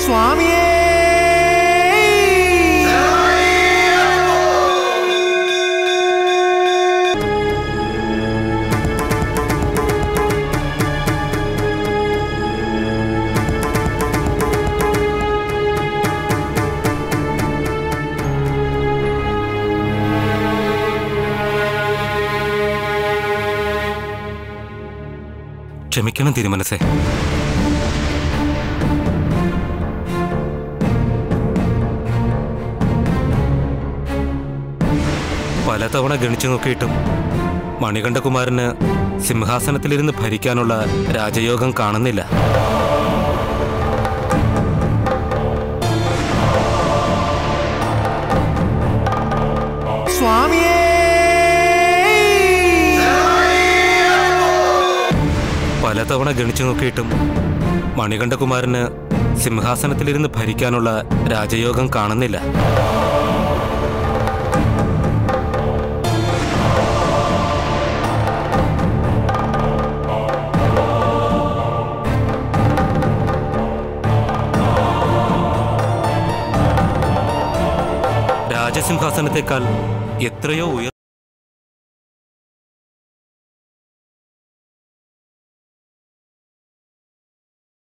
സ്വാമിയേ ക്ഷമിക്കണം തിരുമനസേ പലതവണ ഗണിച്ചു നോക്കിയിട്ടും മണികണ്ഠകുമാരന് സിംഹാസനത്തിലിരുന്ന് ഭരിക്കാനുള്ള രാജയോഗം കാണുന്നില്ല സ്വാമിയേ പലതവണ ഗണിച്ചു നോക്കിയിട്ടും മണികണ്ഠകുമാരന് സിംഹാസനത്തിലിരുന്ന് ഭരിക്കാനുള്ള രാജയോഗം കാണുന്നില്ല രാജസിംഹാസനത്തെക്കാൾ എത്രയോ ഉയർ